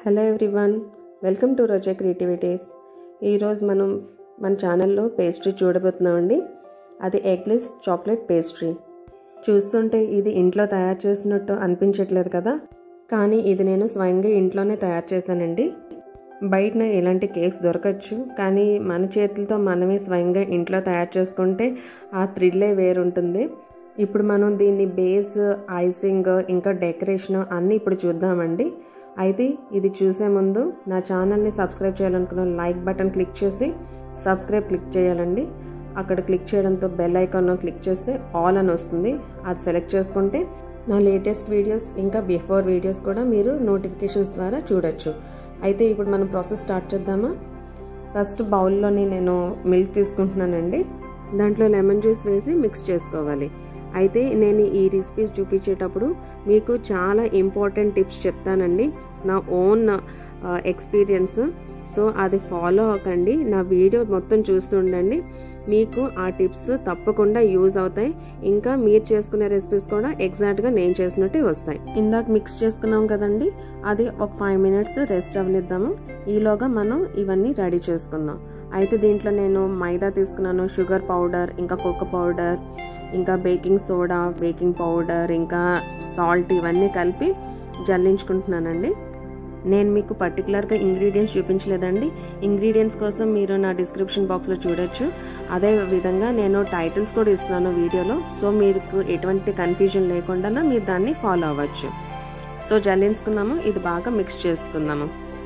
hello everyone welcome to Roja creativities ఈరోజు మనం మన ఛానల్లో పేస్ట్రీ చూడబోతున్నామండి అది ఎగ్లెస్ చాక్లెట్ పేస్ట్రీ చూస్తుంటే ఇది ఇంట్లో తయారు చేసినట్టు అనిపించట్లేదు కదా కానీ ఇది నేను స్వయంగా ఇంట్లోనే తయారు చేశానండి బయటన ఇలాంటి కేక్స్ దొరకచ్చు కానీ మన చేతులతో మనమే స్వయంగా ఇంట్లో తయారు చేసుకుంటే ఆ థ్రిల్లే వేరుంటుంది ఇప్పుడు మనం దీన్ని బేస్ ఐసింగ్ ఇంకా డెకరేషన్ అన్నీ ఇప్పుడు చూద్దామండి అయితే ఇది చూసే ముందు నా ఛానల్ని సబ్స్క్రైబ్ చేయాలనుకున్న లైక్ బటన్ క్లిక్ చేసి సబ్స్క్రైబ్ క్లిక్ చేయాలండి అక్కడ క్లిక్ చేయడంతో బెల్ ఐకాన్ క్లిక్ చేస్తే ఆల్ అని వస్తుంది అది సెలెక్ట్ చేసుకుంటే నా లేటెస్ట్ వీడియోస్ ఇంకా బిఫోర్ వీడియోస్ కూడా మీరు నోటిఫికేషన్స్ ద్వారా చూడొచ్చు అయితే ఇప్పుడు మనం ప్రాసెస్ స్టార్ట్ చేద్దామా ఫస్ట్ బౌల్లోని నేను మిల్క్ తీసుకుంటున్నానండి దాంట్లో లెమన్ జ్యూస్ వేసి మిక్స్ చేసుకోవాలి అయితే నేను ఈ రెసిపీస్ చూపించేటప్పుడు మీకు చాలా ఇంపార్టెంట్ టిప్స్ చెప్తానండి నా ఓన్ ఎక్స్పీరియన్స్ సో అది ఫాలో అవ్వకండి నా వీడియో మొత్తం చూస్తుండండి మీకు ఆ టిప్స్ తప్పకుండా యూజ్ అవుతాయి ఇంకా మీరు చేసుకునే రెసిపీస్ కూడా ఎగ్జాక్ట్గా నేను చేసినట్టే వస్తాయి ఇందాక మిక్స్ చేసుకున్నాం కదండి అది ఒక ఫైవ్ మినిట్స్ రెస్ట్ అవనిద్దాము ఈలోగా మనం ఇవన్నీ రెడీ చేసుకుందాం అయితే దీంట్లో నేను మైదా తీసుకున్నాను షుగర్ పౌడర్ ఇంకా కోకో పౌడర్ ఇంకా బేకింగ్ సోడా బేకింగ్ పౌడర్ ఇంకా సాల్ట్ ఇవన్నీ కలిపి జల్లించుకుంటున్నానండి నేను మీకు పర్టికులర్గా ఇంగ్రీడియంట్స్ చూపించలేదండి ఇంగ్రీడియంట్స్ కోసం మీరు నా డిస్క్రిప్షన్ బాక్స్లో చూడొచ్చు అదే విధంగా నేను టైటిల్స్ కూడా ఇస్తున్నాను వీడియోలో సో మీకు ఎటువంటి కన్ఫ్యూజన్ లేకుండా మీరు దాన్ని ఫాలో అవ్వచ్చు సో జల్లించుకున్నాము ఇది బాగా మిక్స్ చేసుకుందాము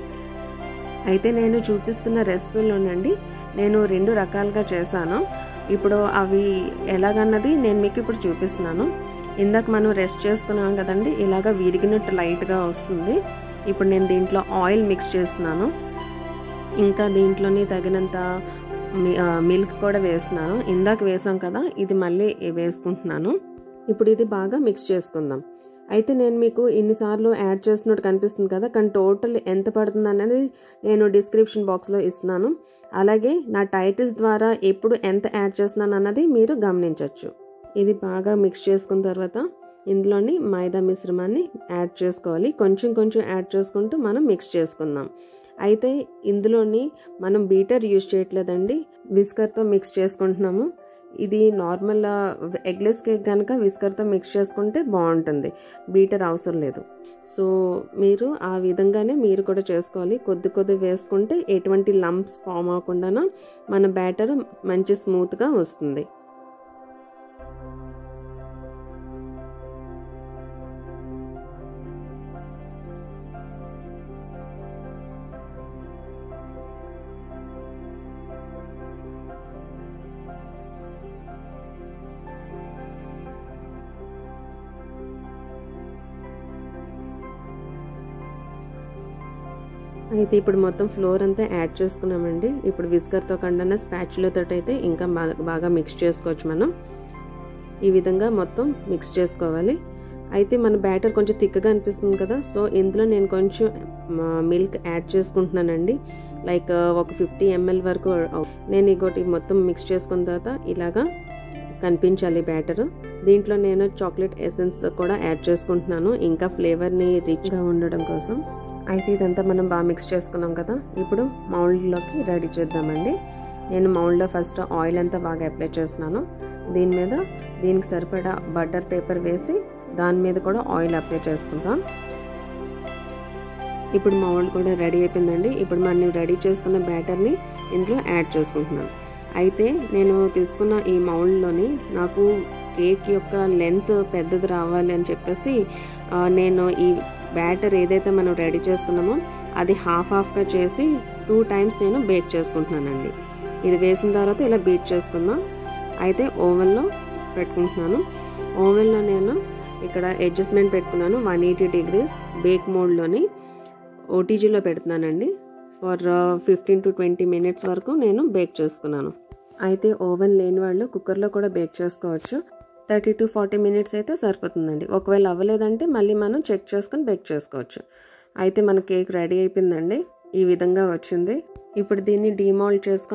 అయితే నేను చూపిస్తున్న రెసిపీలోనండి నేను రెండు రకాలుగా చేశాను ఇప్పుడు అవి ఎలాగన్నది నేను మీకు ఇప్పుడు చూపిస్తున్నాను ఇందాక మనం రెస్ట్ చేసుకున్నాం కదండి ఇలాగ విరిగినట్టు లైట్గా వస్తుంది ఇప్పుడు నేను దీంట్లో ఆయిల్ మిక్స్ చేస్తున్నాను ఇంకా దీంట్లోని తగినంత మిల్క్ కూడా వేస్తున్నాను ఇందాక వేసాం కదా ఇది మళ్ళీ వేసుకుంటున్నాను ఇప్పుడు ఇది బాగా మిక్స్ చేసుకుందాం అయితే నేను మీకు ఇన్నిసార్లు యాడ్ చేసినట్టు కనిపిస్తుంది కదా కానీ టోటల్ ఎంత పడుతుంది అనేది నేను డిస్క్రిప్షన్ బాక్స్లో ఇస్తున్నాను అలాగే నా టైటిల్స్ ద్వారా ఎప్పుడు ఎంత యాడ్ చేస్తున్నాను అన్నది మీరు గమనించవచ్చు ఇది బాగా మిక్స్ చేసుకున్న తర్వాత ఇందులోని మైదా మిశ్రమాన్ని యాడ్ చేసుకోవాలి కొంచెం కొంచెం యాడ్ చేసుకుంటూ మనం మిక్స్ చేసుకుందాం అయితే ఇందులోని మనం బీటర్ యూజ్ చేయట్లేదండి విస్కర్తో మిక్స్ చేసుకుంటున్నాము ఇది నార్మల్ ఎగ్లెస్ కేక్ కనుక విస్కర్తో మిక్స్ చేసుకుంటే బాగుంటుంది బీటర్ అవసరం లేదు సో మీరు ఆ విధంగానే మీరు కూడా చేసుకోవాలి కొద్ది కొద్ది వేసుకుంటే ఎటువంటి లంప్స్ ఫామ్ అవ్వకుండా మన బ్యాటర్ మంచి స్మూత్గా వస్తుంది అయితే ఇప్పుడు మొత్తం ఫ్లోర్ అంతా యాడ్ చేసుకున్నామండి ఇప్పుడు విస్కర్తో కండన స్పాచులతో అయితే ఇంకా బాగా మిక్స్ చేసుకోవచ్చు మనం ఈ విధంగా మొత్తం మిక్స్ చేసుకోవాలి అయితే మన బ్యాటర్ కొంచెం థిక్గా అనిపిస్తుంది కదా సో ఇందులో నేను కొంచెం మిల్క్ యాడ్ చేసుకుంటున్నానండి లైక్ ఒక ఫిఫ్టీ ఎంఎల్ వరకు నేను ఇంకోటి మొత్తం మిక్స్ చేసుకున్న తర్వాత ఇలాగా కనిపించాలి బ్యాటర్ దీంట్లో నేను చాక్లెట్ ఎసెన్స్ కూడా యాడ్ చేసుకుంటున్నాను ఇంకా ఫ్లేవర్ని రిచ్గా ఉండడం కోసం అయితే ఇదంతా మనం బాగా మిక్స్ చేసుకున్నాం కదా ఇప్పుడు మౌల్డ్లోకి రెడీ చేద్దామండి నేను మౌల్డ్లో ఫస్ట్ ఆయిల్ అంతా బాగా అప్లై చేస్తున్నాను దీని మీద దీనికి సరిపడా బటర్ పేపర్ వేసి దాని మీద కూడా ఆయిల్ అప్లై చేసుకుందాం ఇప్పుడు మౌల్డ్ కూడా రెడీ అయిపోయిందండి ఇప్పుడు మనం రెడీ చేసుకున్న బ్యాటర్ని ఇందులో యాడ్ చేసుకుంటున్నాను అయితే నేను తీసుకున్న ఈ మౌల్డ్లోని నాకు కేక్ యొక్క లెంత్ పెద్దది రావాలి అని చెప్పేసి నేను ఈ బ్యాటర్ ఏదైతే మనం రెడీ చేసుకున్నామో అది హాఫ్ హాఫ్గా చేసి టూ టైమ్స్ నేను బేక్ చేసుకుంటున్నానండి ఇది వేసిన తర్వాత ఇలా బీట్ చేసుకుందాం అయితే ఓవెన్లో పెట్టుకుంటున్నాను ఓవెన్లో నేను ఇక్కడ అడ్జస్ట్మెంట్ పెట్టుకున్నాను వన్ ఎయిటీ డిగ్రీస్ బేక్ మోడ్లోని ఓటీజీలో పెడుతున్నానండి for fifteen to twenty minutes వరకు నేను బేక్ చేసుకున్నాను అయితే ఓవెన్ లేని వాళ్ళు కుక్కర్లో కూడా బేక్ చేసుకోవచ్చు థర్టీ టు ఫార్టీ మినిట్స్ అయితే సరిపోతుందండి ఒకవేళ అవ్వలేదంటే మళ్ళీ మనం చెక్ చేసుకొని బేక్ చేసుకోవచ్చు అయితే మన కేక్ రెడీ అయిపోయిందండి ఈ విధంగా వచ్చింది ఇప్పుడు దీన్ని డిమాల్ట్ చేసుకొని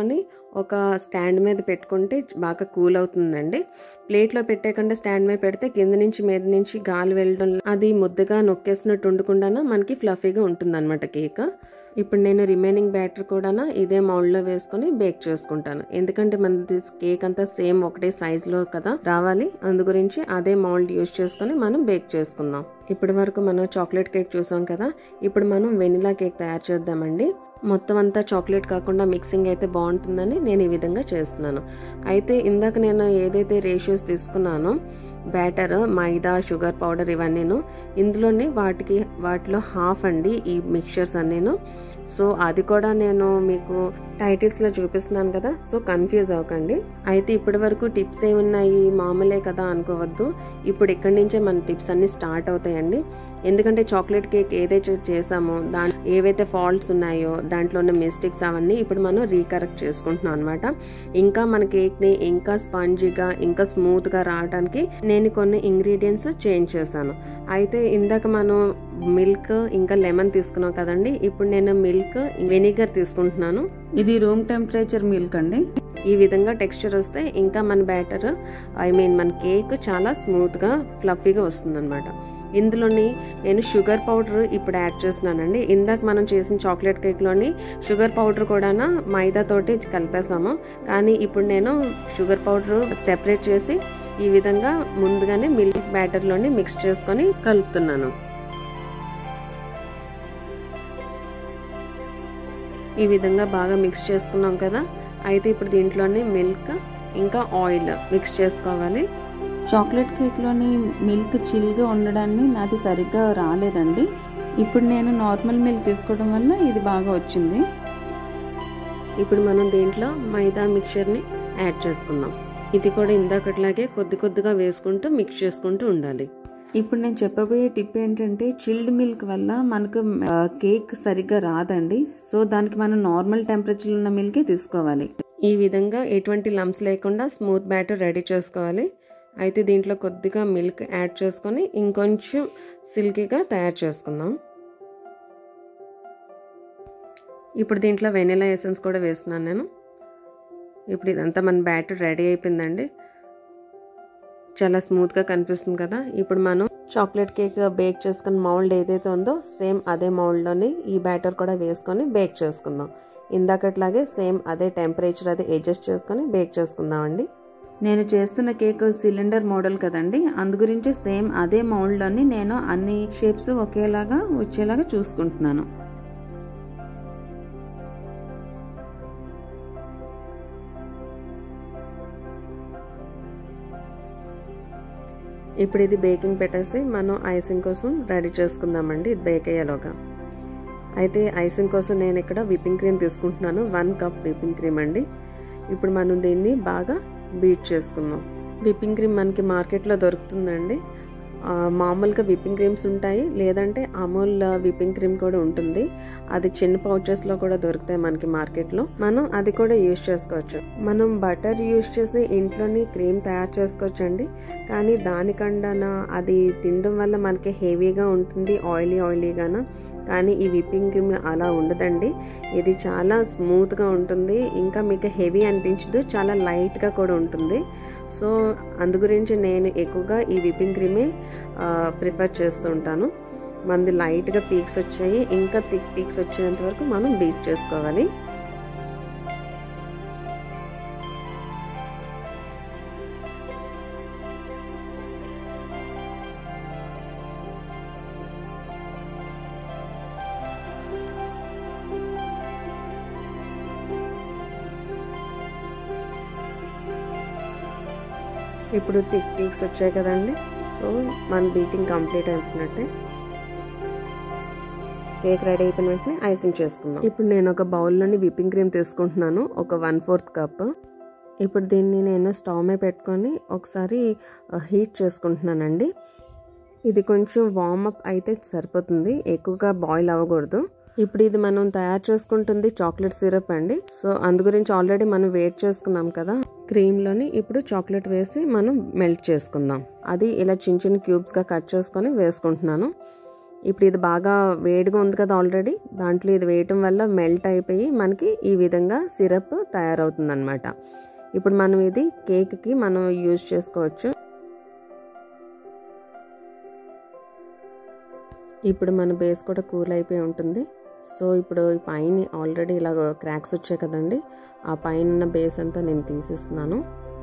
ఒక స్టాండ్ మీద పెట్టుకుంటే బాగా కూల్ అవుతుందండి ప్లేట్లో పెట్టేకుండా స్టాండ్ మీద పెడితే కింద నుంచి మీద నుంచి గాలి వెళ్ళడం అది ముద్దగా నొక్కేసినట్టు ఉండకుండా మనకి ఫ్లఫీగా ఉంటుంది అనమాట కేక్ ఇప్పుడు నేను రిమైనింగ్ బ్యాటర్ కూడా ఇదే మౌల్డ్లో వేసుకొని బేక్ చేసుకుంటాను ఎందుకంటే మనది కేక్ అంతా సేమ్ ఒకటే సైజులో కదా రావాలి అందు గురించి అదే మౌల్డ్ యూజ్ చేసుకొని మనం బేక్ చేసుకుందాం ఇప్పటి వరకు మనం చాక్లెట్ కేక్ చూసాం కదా ఇప్పుడు మనం వెనిలా కేక్ తయారు చేద్దామండి మొత్తం అంతా చాక్లెట్ కాకుండా మిక్సింగ్ అయితే బాగుంటుందని నేను ఈ విధంగా చేస్తున్నాను అయితే ఇందాక నేను ఏదైతే రేషియోస్ తీసుకున్నానో బ్యాటర్ మైదా షుగర్ పౌడర్ ఇవన్నీను ఇందులోని వాటికి వాటిలో హాఫ్ అండి ఈ మిక్చర్స్ అన్నీను సో అది కూడా నేను మీకు టైటిల్స్లో చూపిస్తున్నాను కదా సో కన్ఫ్యూజ్ అవ్వకండి అయితే ఇప్పటి వరకు టిప్స్ ఏమున్నాయి మామూలే కదా అనుకోవద్దు ఇప్పుడు ఇక్కడి నుంచే మన టిప్స్ అన్ని స్టార్ట్ అవుతాయండి ఎందుకంటే చాక్లెట్ కేక్ ఏదైతే చేసామో దా ఏవైతే ఫాల్ట్స్ ఉన్నాయో దాంట్లో ఉన్న మిస్టేక్స్ అవన్నీ ఇప్పుడు మనం రీకరెక్ట్ చేసుకుంటున్నాం అనమాట ఇంకా మన కేక్ని ఇంకా స్పాంజీగా ఇంకా స్మూత్గా రావడానికి నేను కొన్ని ఇంగ్రీడియంట్స్ చేంజ్ చేశాను అయితే ఇందాక మనం మిల్క్ ఇంకా లెమన్ తీసుకున్నాం కదండి ఇప్పుడు నేను మిల్క్ వెనిగర్ తీసుకుంటున్నాను ఇది రూమ్ టెంపరేచర్ మిల్క్ అండి ఈ విధంగా టెక్స్చర్ వస్తే ఇంకా మన బ్యాటర్ ఐ మీన్ మన కేక్ చాలా స్మూత్గా ఫ్లఫీగా వస్తుందన్నమాట ఇందులోని నేను షుగర్ పౌడర్ ఇప్పుడు యాడ్ చేస్తున్నానండి ఇందాక మనం చేసిన చాక్లెట్ కేక్లోని షుగర్ పౌడర్ కూడా మైదాతోటి కలిపేసాము కానీ ఇప్పుడు నేను షుగర్ పౌడర్ సెపరేట్ చేసి ఈ విధంగా ముందుగానే మిల్క్ బ్యాటర్లోని మిక్స్ చేసుకొని కలుపుతున్నాను ఈ విధంగా బాగా మిక్స్ చేసుకున్నాం కదా అయితే ఇప్పుడు దీంట్లోనే మిల్క్ ఇంకా ఆయిల్ మిక్స్ చేసుకోవాలి చాక్లెట్ కేక్లోని మిల్క్ చిల్గా ఉండడాన్ని నాది సరిగ్గా రాలేదండి ఇప్పుడు నేను నార్మల్ మిల్క్ తీసుకోవడం వల్ల ఇది బాగా వచ్చింది ఇప్పుడు మనం దీంట్లో మైదా మిక్చర్ని యాడ్ చేసుకుందాం ఇది కూడా ఇందాకట్లాగే కొద్ది కొద్దిగా వేసుకుంటూ మిక్స్ చేసుకుంటూ ఉండాలి ఇప్పుడు నేను చెప్పబోయే టిప్ ఏంటంటే చిల్డ్ మిల్క్ వల్ల మనకు కేక్ సరిగ్గా రాదండి సో దానికి మనం నార్మల్ టెంపరేచర్ ఉన్న మిల్కే తీసుకోవాలి ఈ విధంగా ఎటువంటి లంప్స్ లేకుండా స్మూత్ బ్యాటర్ రెడీ చేసుకోవాలి అయితే దీంట్లో కొద్దిగా మిల్క్ యాడ్ చేసుకొని ఇంకొంచెం సిల్కీగా తయారు చేసుకుందాం ఇప్పుడు దీంట్లో వెనిలా ఎసెన్స్ కూడా వేస్తున్నాను నేను ఇప్పుడు ఇదంతా మన బ్యాటర్ రెడీ అయిపోయిందండి చాలా స్మూత్గా కనిపిస్తుంది కదా ఇప్పుడు మనం చాక్లెట్ కేక్ బేక్ చేసుకున్న మౌల్డ్ ఏదైతే ఉందో సేమ్ అదే మౌల్డ్లోని ఈ బ్యాటర్ కూడా వేసుకొని బేక్ చేసుకుందాం ఇందాకట్లాగే సేమ్ అదే టెంపరేచర్ అది అడ్జస్ట్ చేసుకొని బేక్ చేసుకుందామండి నేను చేస్తున్న కేక్ సిలిండర్ మోడల్ కదండి అందు గురించి సేమ్ అదే మౌల్డ్లోని నేను అన్ని షేప్స్ ఒకేలాగా వచ్చేలాగా చూసుకుంటున్నాను ఇప్పుడు ఇది బేకింగ్ పెట్టేసి మనం ఐసింగ్ కోసం రెడీ చేసుకుందామండి ఇది బేక్ అయ్యేలోగా అయితే ఐసింగ్ కోసం నేను ఇక్కడ విప్పింగ్ క్రీమ్ తీసుకుంటున్నాను వన్ కప్ విప్పింగ్ క్రీమ్ అండి ఇప్పుడు మనం దీన్ని బాగా బీట్ చేసుకుందాం విప్పింగ్ క్రీమ్ మనకి మార్కెట్లో దొరుకుతుందండి మామూలుగా విప్పింగ్ క్రీమ్స్ ఉంటాయి లేదంటే అమూల్ విప్పింగ్ క్రీమ్ కూడా ఉంటుంది అది చిన్న పౌచెస్లో కూడా దొరుకుతాయి మనకి మార్కెట్లో మనం అది కూడా యూజ్ చేసుకోవచ్చు మనం బటర్ యూజ్ చేసి ఇంట్లోని క్రీమ్ తయారు చేసుకోవచ్చు అండి కానీ దానికన్నా అది తినడం వల్ల మనకి హెవీగా ఉంటుంది ఆయిలీ ఆయిలీగాను కానీ ఈ విప్పింగ్ క్రీమ్ అలా ఉండదండి ఇది చాలా స్మూత్గా ఉంటుంది ఇంకా మీకు హెవీ అనిపించదు చాలా లైట్గా కూడా ఉంటుంది సో అందు గురించి నేను ఎక్కువగా ఈ విప్పింగ్ క్రీమే ప్రిఫర్ చేస్తూ ఉంటాను మనది లైట్గా పీక్స్ వచ్చాయి ఇంకా థిక్ పీక్స్ వచ్చేంత వరకు మనం బీట్ చేసుకోవాలి ఇప్పుడు థిక్ పీక్స్ వచ్చాయి కదండి సో మన బీటింగ్ కంప్లీట్ అయిపోయినట్టే కేక్ రెడీ అయిపోయిన వెంటనే ఐసింగ్ చేసుకుందాం ఇప్పుడు నేను ఒక బౌల్లోని విప్పింగ్ క్రీమ్ తీసుకుంటున్నాను ఒక వన్ ఫోర్త్ కప్ ఇప్పుడు దీన్ని నేను స్టవ్ మీద పెట్టుకొని ఒకసారి హీట్ చేసుకుంటున్నానండి ఇది కొంచెం వార్మప్ అయితే సరిపోతుంది ఎక్కువగా బాయిల్ అవ్వకూడదు ఇప్పుడు ఇది మనం తయారు చేసుకుంటుంది చాక్లెట్ సిరప్ అండి సో అందు గురించి ఆల్రెడీ మనం వెయిట్ చేసుకున్నాం కదా క్రీమ్లోని ఇప్పుడు చాక్లెట్ వేసి మనం మెల్ట్ చేసుకుందాం అది ఇలా చిన్న చిన్న క్యూబ్స్గా కట్ చేసుకొని వేసుకుంటున్నాను ఇప్పుడు ఇది బాగా వేడిగా ఉంది కదా ఆల్రెడీ దాంట్లో ఇది వేయటం వల్ల మెల్ట్ అయిపోయి మనకి ఈ విధంగా సిరప్ తయారవుతుంది అనమాట ఇప్పుడు మనం ఇది కేక్కి మనం యూజ్ చేసుకోవచ్చు ఇప్పుడు మన బేస్ కూడా కూల్ అయిపోయి ఉంటుంది సో ఇప్పుడు ఈ పైన ఆల్రెడీ ఇలా క్రాక్స్ వచ్చాయి కదండి ఆ పైన ఉన్న బేస్ అంతా నేను తీసేస్తున్నాను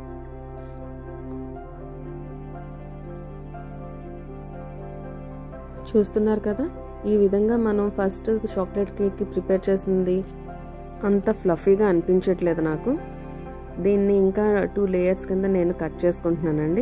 చూస్తున్నారు కదా ఈ విధంగా మనం ఫస్ట్ చాక్లెట్ కేక్కి ప్రిపేర్ చేసింది అంత ఫ్లఫీగా అనిపించట్లేదు నాకు దీన్ని ఇంకా టూ లేయర్స్ కింద నేను కట్ చేసుకుంటున్నానండి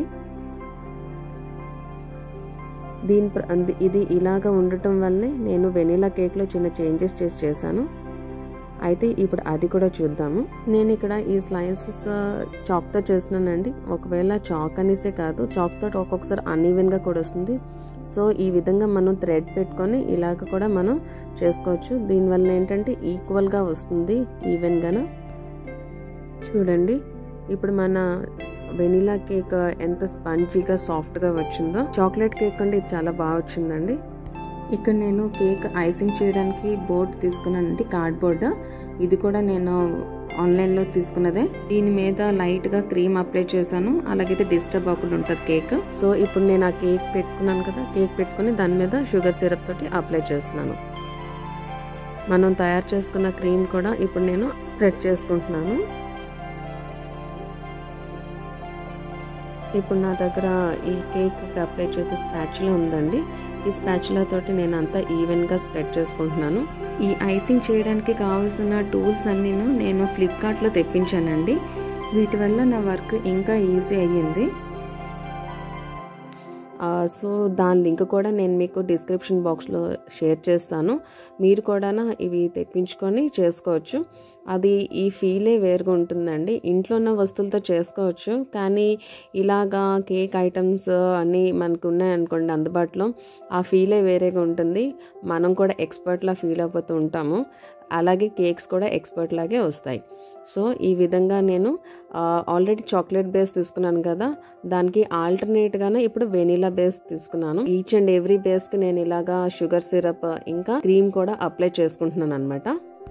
దీని ఇది ఇలాగా ఉండటం వల్లే నేను వెనీలా కేక్లో చిన్న చేంజెస్ చేసి చేశాను అయితే ఇప్పుడు అది కూడా చూద్దాము నేను ఇక్కడ ఈ స్లైసెస్ చాక్తో చేస్తున్నానండి ఒకవేళ చాక్ అనేసే కాదు చాక్తో ఒక్కొక్కసారి అన్ఈవెన్గా కూడా వస్తుంది సో ఈ విధంగా మనం థ్రెడ్ పెట్టుకొని ఇలాగ కూడా మనం చేసుకోవచ్చు దీనివల్ల ఏంటంటే ఈక్వల్గా వస్తుంది ఈవెన్గాను చూడండి ఇప్పుడు మన వెనిలా కేక్ ఎంత స్పంజీగా సాఫ్ట్గా వచ్చిందో చాక్లెట్ కేక్ అంటే ఇది చాలా బాగా వచ్చిందండి ఇక్కడ నేను కేక్ ఐసింగ్ చేయడానికి బోర్డ్ తీసుకున్నానండి కార్డ్బోర్డ్ ఇది కూడా నేను ఆన్లైన్లో తీసుకున్నదే దీని మీద లైట్గా క్రీమ్ అప్లై చేశాను అలాగైతే డిస్టర్బ్ అవ్వకుండా ఉంటుంది కేక్ సో ఇప్పుడు నేను ఆ కేక్ పెట్టుకున్నాను కదా కేక్ పెట్టుకుని దాని మీద షుగర్ సిరప్ తోటి అప్లై చేస్తున్నాను మనం తయారు చేసుకున్న క్రీమ్ కూడా ఇప్పుడు నేను స్ప్రెడ్ చేసుకుంటున్నాను ఇప్పుడు నా దగ్గర ఈ కేక్ అప్లై చేసే స్పాచులా ఉందండి ఈ స్పాచులా తోటి నేను అంతా ఈవెన్గా స్ప్రెడ్ చేసుకుంటున్నాను ఈ ఐసింగ్ చేయడానికి కావాల్సిన టూల్స్ అన్నీ నేను ఫ్లిప్కార్ట్లో తెప్పించానండి వీటి వల్ల నా వర్క్ ఇంకా ఈజీ అయ్యింది సో దాని లింక్ కూడా నేను మీకు డిస్క్రిప్షన్ బాక్స్లో షేర్ చేస్తాను మీరు కూడా ఇవి తెప్పించుకొని చేసుకోవచ్చు అది ఈ ఫీలే వేరుగా ఉంటుందండి ఇంట్లో ఉన్న వస్తువులతో చేసుకోవచ్చు కానీ ఇలాగా కేక్ ఐటమ్స్ అన్నీ మనకు ఉన్నాయనుకోండి అందుబాటులో ఆ ఫీలే వేరేగా ఉంటుంది మనం కూడా ఎక్స్పర్ట్లా ఫీల్ అయిపోతూ ఉంటాము అలాగే కేక్స్ కూడా ఎక్స్పర్ట్ లాగే వస్తాయి సో ఈ విధంగా నేను ఆల్రెడీ చాక్లెట్ బేస్ తీసుకున్నాను కదా దానికి ఆల్టర్నేట్గానే ఇప్పుడు వెనీలా బేస్ తీసుకున్నాను ఈచ్ అండ్ ఎవ్రీ బేస్కి నేను ఇలాగా షుగర్ సిరప్ ఇంకా క్రీమ్ కూడా అప్లై చేసుకుంటున్నాను అనమాట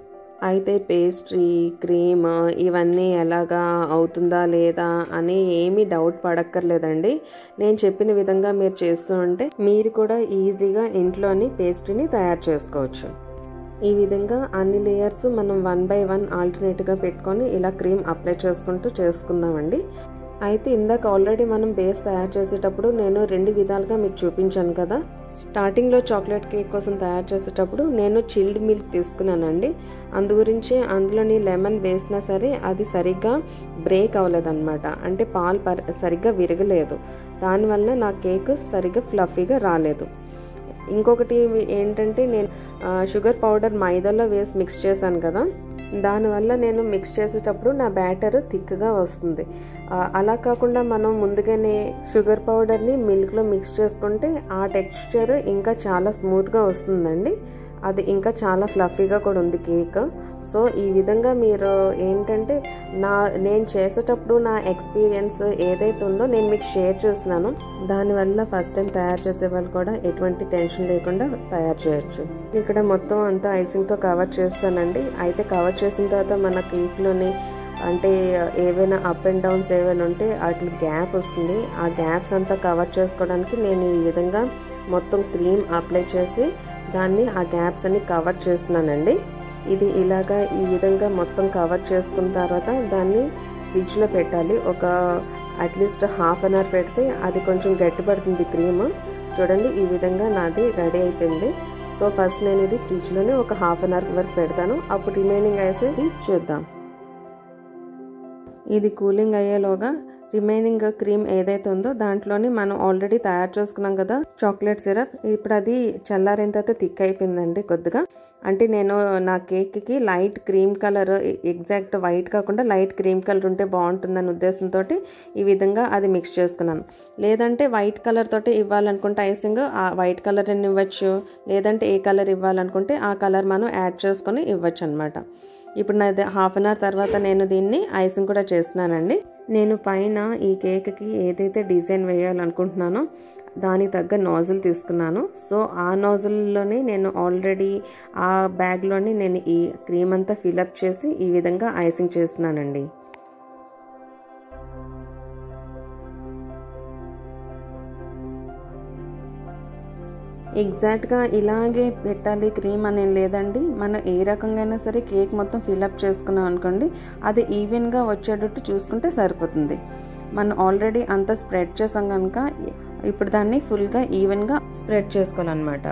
అయితే పేస్ట్రీ క్రీమ్ ఇవన్నీ ఎలాగా అవుతుందా లేదా అని ఏమీ డౌట్ పడక్కర్లేదండి నేను చెప్పిన విధంగా మీరు చేస్తూ ఉంటే మీరు కూడా ఈజీగా ఇంట్లోని పేస్ట్రీని తయారు చేసుకోవచ్చు ఈ విధంగా అన్ని లేయర్స్ మనం వన్ బై వన్ ఆల్టర్నేట్గా పెట్టుకొని ఇలా క్రీమ్ అప్లై చేసుకుంటూ చేసుకుందామండి అయితే ఇందాక ఆల్రెడీ మనం బేస్ తయారు చేసేటప్పుడు నేను రెండు విధాలుగా మీకు చూపించాను కదా స్టార్టింగ్లో చాక్లెట్ కేక్ కోసం తయారు చేసేటప్పుడు నేను చిల్డ్ మిల్క్ తీసుకున్నానండి అందు గురించి అందులోని లెమన్ వేసినా సరే అది సరిగ్గా బ్రేక్ అవ్వలేదన్నమాట అంటే పాలు సరిగ్గా విరగలేదు దానివల్ల నా కేక్ సరిగ్గా ఫ్లఫీగా రాలేదు ఇంకొకటి ఏంటంటే నేను షుగర్ పౌడర్ మైదాలో వేసి మిక్స్ చేశాను కదా దానివల్ల నేను మిక్స్ చేసేటప్పుడు నా బ్యాటర్ థిక్గా వస్తుంది అలా కాకుండా మనం ముందుగానే షుగర్ పౌడర్ని మిల్క్లో మిక్స్ చేసుకుంటే ఆ టెక్స్చర్ ఇంకా చాలా స్మూత్గా వస్తుందండి అది ఇంకా చాలా ఫ్లఫీగా కూడా ఉంది కేక్ సో ఈ విధంగా మీరు ఏంటంటే నా నేను చేసేటప్పుడు నా ఎక్స్పీరియన్స్ ఏదైతే ఉందో నేను మీకు షేర్ చేస్తున్నాను దానివల్ల ఫస్ట్ టైం తయారు చేసే వాళ్ళు కూడా ఎటువంటి టెన్షన్ లేకుండా తయారు చేయొచ్చు ఇక్కడ మొత్తం అంతా ఐసింగ్తో కవర్ చేస్తానండి అయితే కవర్ చేసిన తర్వాత మన కేక్లోని అంటే ఏవైనా అప్ అండ్ డౌన్స్ ఏవైనా ఉంటే వాటి గ్యాప్ వస్తుంది ఆ గ్యాప్స్ అంతా కవర్ చేసుకోవడానికి నేను ఈ విధంగా మొత్తం క్రీమ్ అప్లై చేసి దాన్ని ఆ గ్యాప్స్ అన్ని కవర్ చేస్తున్నానండి ఇది ఇలాగా ఈ విధంగా మొత్తం కవర్ చేసుకున్న తర్వాత దాన్ని ఫ్రిడ్జ్లో పెట్టాలి ఒక అట్లీస్ట్ హాఫ్ అన్ అవర్ పెడితే అది కొంచెం గట్టిపడుతుంది క్రీమ్ చూడండి ఈ విధంగా నాది రెడీ అయిపోయింది సో ఫస్ట్ నేను ఇది ఫ్రిడ్జ్లోనే ఒక హాఫ్ అన్ అవర్ వరకు పెడతాను అప్పుడు రిమైనింగ్ వేసేది చూద్దాం ఇది కూలింగ్ అయ్యేలోగా రిమైనింగ్ క్రీమ్ ఏదైతే ఉందో దాంట్లోని మనం ఆల్రెడీ తయారు చేసుకున్నాం కదా చాక్లెట్ సిరప్ ఇప్పుడు అది చల్లారిన తర్వాత థిక్ అయిపోయిందండి కొద్దిగా అంటే నేను నా కేక్కి light cream colour exact white కాకుండా లైట్ క్రీమ్ కలర్ ఉంటే బాగుంటుందన్న ఉద్దేశంతో ఈ విధంగా అది మిక్స్ చేసుకున్నాను లేదంటే వైట్ కలర్ తోటి ఇవ్వాలనుకుంటే ఐసింగ్ ఆ వైట్ కలర్ అని ఇవ్వచ్చు లేదంటే ఏ కలర్ ఇవ్వాలనుకుంటే ఆ కలర్ మనం యాడ్ చేసుకొని ఇవ్వచ్చు అనమాట ఇప్పుడు నా హాఫ్ అన్ అవర్ తర్వాత నేను దీన్ని ఐసింగ్ కూడా చేస్తున్నానండి నేను పైన ఈ కేక్కి ఏదైతే డిజైన్ వేయాలనుకుంటున్నానో దానికి తగ్గ నాజిల్ తీసుకున్నాను సో ఆ నాజిల్లోనే నేను ఆల్రెడీ ఆ బ్యాగ్లోని నేను ఈ క్రీమ్ అంతా ఫిలప్ చేసి ఈ విధంగా ఐసింగ్ చేస్తున్నానండి ఎగ్జాక్ట్గా ఇలాగే పెట్టాలి క్రీమ్ అనేది లేదండి మనం ఏ రకంగా అయినా సరే కేక్ మొత్తం ఫిలప్ చేసుకున్నాం అనుకోండి అది ఈవెన్గా వచ్చేటట్టు చూసుకుంటే సరిపోతుంది మనం ఆల్రెడీ అంతా స్ప్రెడ్ చేసాం కనుక ఇప్పుడు దాన్ని ఫుల్గా ఈవెన్గా స్ప్రెడ్ చేసుకోవాలన్నమాట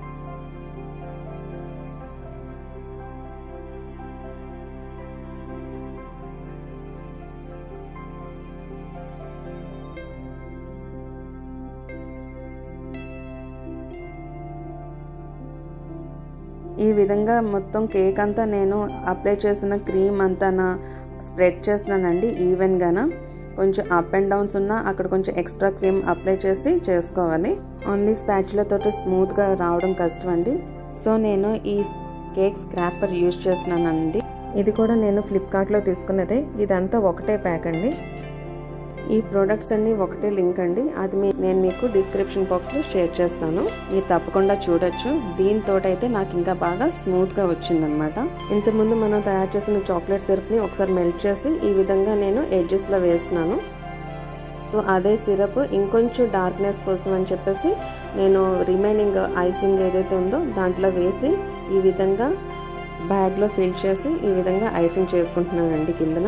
ఈ విధంగా మొత్తం కేక్ అంతా నేను అప్లై చేసిన క్రీమ్ అంతా నా స్ప్రెడ్ చేస్తున్నానండి ఈవెన్గాన కొంచెం అప్ అండ్ డౌన్స్ ఉన్నా అక్కడ కొంచెం ఎక్స్ట్రా క్రీమ్ అప్లై చేసి చేసుకోవాలి ఓన్లీ స్పాచులతో స్మూత్గా రావడం కష్టం అండి సో నేను ఈ కేక్ స్క్రాపర్ యూజ్ చేస్తున్నానండి ఇది కూడా నేను ఫ్లిప్కార్ట్లో తీసుకున్నదే ఇదంతా ఒకటే ప్యాక్ అండి ఈ ప్రోడక్ట్స్ అన్ని ఒకటే లింక్ అండి అది మీ నేను మీకు డిస్క్రిప్షన్ బాక్స్లో షేర్ చేస్తాను మీరు తప్పకుండా చూడొచ్చు దీంతో అయితే నాకు ఇంకా బాగా స్మూత్గా వచ్చిందనమాట ఇంతకుముందు మనం తయారు చేసిన చాక్లెట్ సిరప్ని ఒకసారి మెల్ట్ చేసి ఈ విధంగా నేను ఎడ్జెస్లో వేస్తున్నాను సో అదే సిరప్ ఇంకొంచెం డార్క్నెస్ కోసం అని చెప్పేసి నేను రిమైనింగ్ ఐసింగ్ ఏదైతే ఉందో దాంట్లో వేసి ఈ విధంగా బ్యాగ్లో ఫిల్ చేసి ఈ విధంగా ఐసింగ్ చేసుకుంటున్నానండి కిందన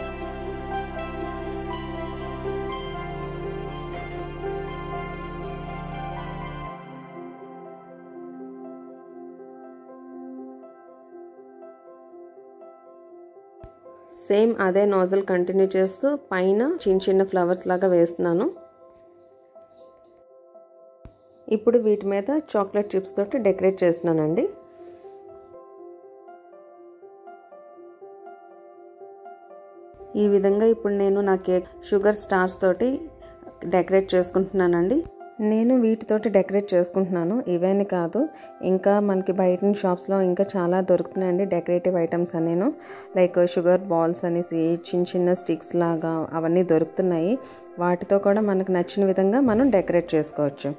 సేమ్ అదే నాజల్ కంటిన్యూ చేస్తూ పైన చిన్న చిన్న ఫ్లవర్స్ లాగా వేస్తున్నాను ఇప్పుడు వీటి మీద చాక్లెట్ చిప్స్ తోటి డెకరేట్ చేస్తున్నానండి ఈ విధంగా ఇప్పుడు నేను నా కేక్ షుగర్ స్టార్స్ తోటి డెకరేట్ చేసుకుంటున్నానండి నేను వీటితోటి డెకరేట్ చేసుకుంటున్నాను ఇవేని కాదు ఇంకా మనకి బయట షాప్స్లో ఇంకా చాలా దొరుకుతున్నాయండి డెకరేటివ్ ఐటమ్స్ అనేను లైక్ షుగర్ బాల్స్ అనేసి చిన్న చిన్న స్టిక్స్ లాగా అవన్నీ దొరుకుతున్నాయి వాటితో కూడా మనకు నచ్చిన విధంగా మనం డెకరేట్ చేసుకోవచ్చు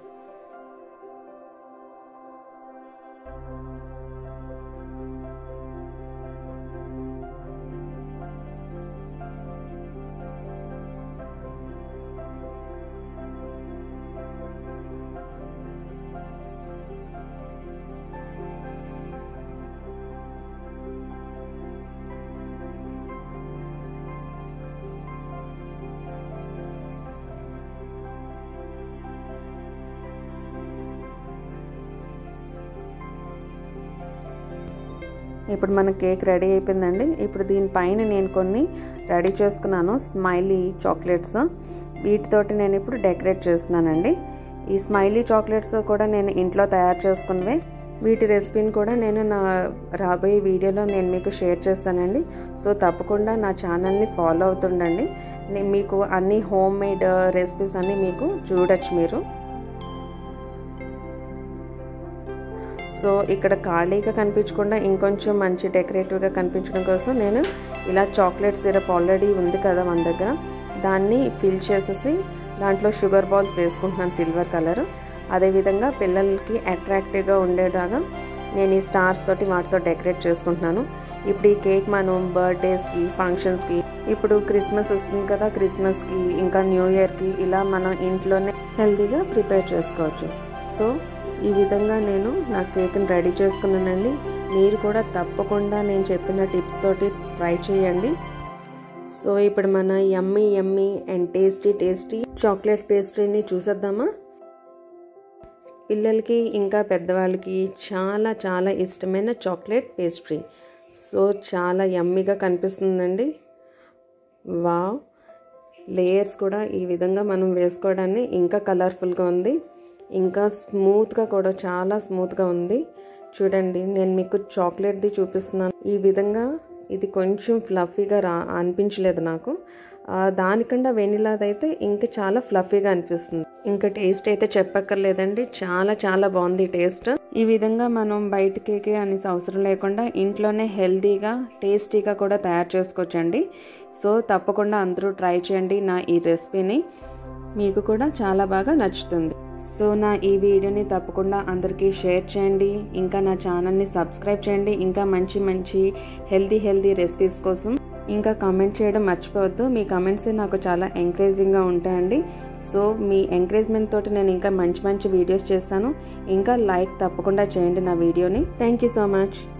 ఇప్పుడు మన కేక్ రెడీ అయిపోయిందండి ఇప్పుడు దీనిపైన నేను కొన్ని రెడీ చేసుకున్నాను స్మైలీ చాక్లెట్స్ వీటితోటి నేను ఇప్పుడు డెకరేట్ చేస్తున్నానండి ఈ స్మైలీ చాక్లెట్స్ కూడా నేను ఇంట్లో తయారు చేసుకున్నవే వీటి రెసిపీని కూడా నేను నా రాబోయే వీడియోలో నేను మీకు షేర్ చేస్తానండి సో తప్పకుండా నా ఛానల్ని ఫాలో అవుతుండండి మీకు అన్ని హోమ్ మేడ్ రెసిపీస్ అన్నీ మీకు చూడొచ్చు మీరు సో ఇక్కడ ఖాళీగా కనిపించకుండా ఇంకొంచెం మంచి డెకరేటివ్గా కనిపించడం కోసం నేను ఇలా చాక్లెట్ సిరప్ ఆల్రెడీ ఉంది కదా మన దగ్గర దాన్ని ఫిల్ చేసేసి దాంట్లో షుగర్ బాల్స్ వేసుకుంటున్నాను సిల్వర్ కలర్ అదేవిధంగా పిల్లలకి అట్రాక్టివ్గా ఉండేలాగా నేను ఈ స్టార్స్ తోటి వాటితో డెకరేట్ చేసుకుంటున్నాను ఇప్పుడు ఈ కేక్ మనం బర్త్డేస్కి ఫంక్షన్స్కి ఇప్పుడు క్రిస్మస్ వస్తుంది కదా క్రిస్మస్కి ఇంకా న్యూ ఇయర్కి ఇలా మనం ఇంట్లోనే హెల్తీగా ప్రిపేర్ చేసుకోవచ్చు సో ఈ విధంగా నేను నా కేక్ని రెడీ చేసుకున్నానండి మీరు కూడా తప్పకుండా నేను చెప్పిన టిప్స్ తోటి ట్రై చేయండి సో ఇప్పుడు మన yummy yummy and tasty tasty chocolate పేస్ట్రీని చూసేద్దామా పిల్లలకి ఇంకా పెద్దవాళ్ళకి చాలా చాలా ఇష్టమైన చాక్లెట్ పేస్ట్రీ సో చాలా యమ్మీగా కనిపిస్తుందండి వావ్ లేయర్స్ కూడా ఈ విధంగా మనం వేసుకోవడాన్ని ఇంకా కలర్ఫుల్గా ఉంది ఇంకా స్మూత్గా కూడా చాలా స్మూత్గా ఉంది చూడండి నేను మీకు చాక్లెట్ది చూపిస్తున్నాను ఈ విధంగా ఇది కొంచెం ఫ్లఫీగా రా అనిపించలేదు నాకు దానికన్నా వెనిలాదైతే ఇంకా చాలా ఫ్లఫీగా అనిపిస్తుంది ఇంకా టేస్ట్ అయితే చెప్పక్కర్లేదండి చాలా చాలా బాగుంది టేస్ట్ ఈ విధంగా మనం బయట కేకే అనేసి అవసరం లేకుండా ఇంట్లోనే హెల్తీగా టేస్టీగా కూడా తయారు చేసుకోవచ్చండి సో తప్పకుండా అందరూ ట్రై చేయండి నా ఈ రెసిపీని మీకు కూడా చాలా బాగా నచ్చుతుంది సో నా ఈ వీడియోని తప్పకుండా అందరికీ షేర్ చేయండి ఇంకా నా ఛానల్ని సబ్స్క్రైబ్ చేయండి ఇంకా మంచి మంచి హెల్తీ హెల్తీ రెసిపీస్ కోసం ఇంకా కామెంట్ చేయడం మర్చిపోవద్దు మీ కమెంట్స్ నాకు చాలా ఎంకరేజింగ్గా ఉంటాయండి సో మీ ఎంకరేజ్మెంట్ తోటి నేను ఇంకా మంచి మంచి వీడియోస్ చేస్తాను ఇంకా లైక్ తప్పకుండా చేయండి నా వీడియోని థ్యాంక్ యూ సో మచ్